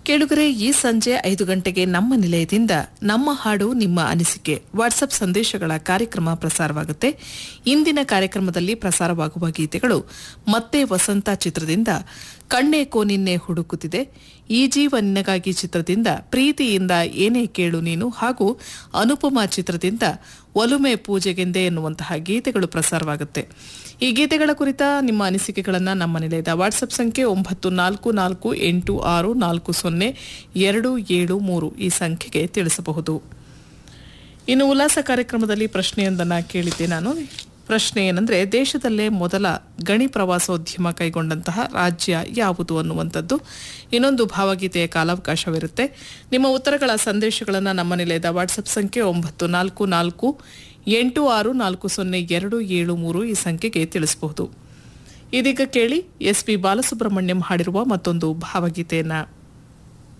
ಕೇಳುಗರೆ ಈ ಸಂಜೆ ಐದು ಗಂಟೆಗೆ ನಮ್ಮ ನಿಲಯದಿಂದ ನಮ್ಮ ಹಾಡು ನಿಮ್ಮ ಅನಿಸಿಕೆ ವಾಟ್ಸಪ್ ಸಂದೇಶಗಳ ಕಾರ್ಯಕ್ರಮ ಪ್ರಸಾರವಾಗುತ್ತೆ ಇಂದಿನ ಕಾರ್ಯಕ್ರಮದಲ್ಲಿ ಪ್ರಸಾರವಾಗುವ ಗೀತೆಗಳು ಮತ್ತೆ ವಸಂತ ಚಿತ್ರದಿಂದ ಕಣ್ಣೇಕೋ ನಿನ್ನೆ ಹುಡುಕುತ್ತಿದೆ ಈ ಜೀವ ನಿನಗಾಗಿ ಚಿತ್ರದಿಂದ ಪ್ರೀತಿಯಿಂದ ಏನೇ ಕೇಳು ನೀನು ಹಾಗೂ ಅನುಪಮ ಚಿತ್ರದಿಂದ ಒಲುಮೆ ಪೂಜೆಗೆಂದೆ ಎನ್ನುವಂತಹ ಗೀತೆಗಳು ಪ್ರಸಾರವಾಗುತ್ತೆ ಈ ಗೀತೆಗಳ ಕುರಿತ ನಿಮ್ಮ ಅನಿಸಿಕೆಗಳನ್ನು ನಮ್ಮ ನಿಲಯದ ವಾಟ್ಸಪ್ ಸಂಖ್ಯೆ ಒಂಬತ್ತು ನಾಲ್ಕು ನಾಲ್ಕು ಎಂಟು ಆರು ನಾಲ್ಕು ಸೊನ್ನೆ ಎರಡು ಏಳು ಮೂರು ಈ ಸಂಖ್ಯೆಗೆ ತಿಳಿಸಬಹುದು ಇನ್ನು ಉಲ್ಲಾಸ ಕಾರ್ಯಕ್ರಮದಲ್ಲಿ ಪ್ರಶ್ನೆಯೊಂದನ್ನು ಕೇಳಿದ್ದೆ ನಾನು ಪ್ರಶ್ನೆ ಏನಂದ್ರೆ ದೇಶದಲ್ಲೇ ಮೊದಲ ಗಣಿ ಪ್ರವಾಸೋದ್ಯಮ ಕೈಗೊಂಡಂತಹ ರಾಜ್ಯ ಯಾವುದು ಅನ್ನುವಂಥದ್ದು ಇನ್ನೊಂದು ಭಾವಗೀತೆಯ ಕಾಲಾವಕಾಶವಿರುತ್ತೆ ನಿಮ್ಮ ಉತ್ತರಗಳ ಸಂದೇಶಗಳನ್ನು ನಮ್ಮ ನಿಲಯದ ವಾಟ್ಸಪ್ ಸಂಖ್ಯೆ ಒಂಬತ್ತು ನಾಲ್ಕು ನಾಲ್ಕು ಎಂಟು ಆರು ನಾಲ್ಕು ಸೊನ್ನೆ ಎರಡು ಏಳು ಮೂರು ಈ ಸಂಖ್ಯೆಗೆ ತಿಳಿಸಬಹುದು ಇದೀಗ ಕೇಳಿ ಎಸ್ ಪಿ ಬಾಲಸುಬ್ರಹ್ಮಣ್ಯಂ ಹಾಡಿರುವ ಮತ್ತೊಂದು ಭಾವಗೀತೆಯನ್ನ